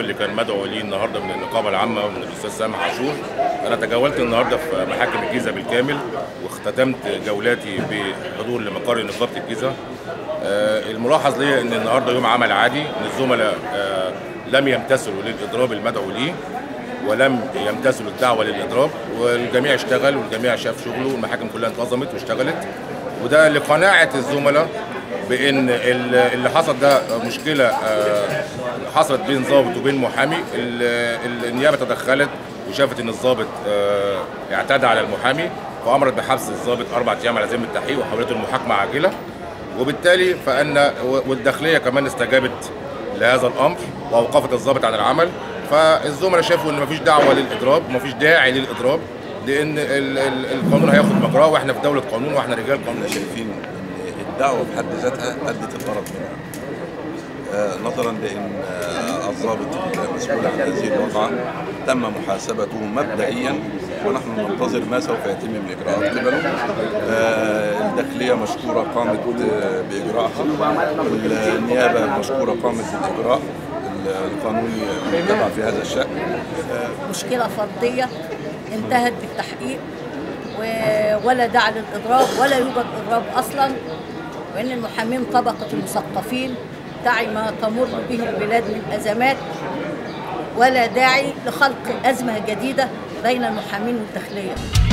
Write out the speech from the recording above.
اللي كان مدعو ليه النهارده من النقابه العامه ومن الاستاذ سامح عاشور انا تجولت النهارده في محاكم الجيزه بالكامل واختتمت جولاتي بحضور لمقر نقابه الجيزه آه، الملاحظ ليا ان النهارده يوم عمل عادي ان الزملاء آه، لم يمتثلوا للاضراب المدعو ليه ولم يمتثلوا الدعوه للاضراب والجميع اشتغل والجميع شاف شغله والمحاكم كلها انتظمت واشتغلت وده لقناعه الزملاء بان ال- اللي حصل ده مشكله آه، حصلت بين ضابط وبين محامي ال- ال- النيابه تدخلت وشافت ان الضابط آه، اعتدى على المحامي وامرت بحبس الضابط اربع ايام على ذمه التحقيق وحولته المحاكمه عاجله وبالتالي فان والداخليه كمان استجابت لهذا الامر واوقفت الضابط عن العمل فالزملاء شافوا ان مفيش دعوه للاضراب ومفيش داعي للاضراب لان ال- ال- القانون هياخد مجراه واحنا في دوله قانون واحنا رجال قانون احنا شايفين ان الدعوه بحد ذاتها ادت الغرض منها آه، نظرا لان آه، الضابط المسؤول عن هذه الواقعه تم محاسبته مبدئيا ونحن ننتظر ما سوف يتم من اجراءات قبله آه، الداخليه مشكوره قامت آه، باجراءها والنيابه مشكوره قامت بالاجراء القانوني المتبع في هذا الشان مشكلة فردية انتهت بالتحقيق و- ولا داعي للإضراب ولا يوجد إضراب أصلا وإن المحامين طبقة المثقفين تعي ما تمر به البلاد من أزمات ولا داعي لخلق أزمة جديدة بين المحامين والداخلية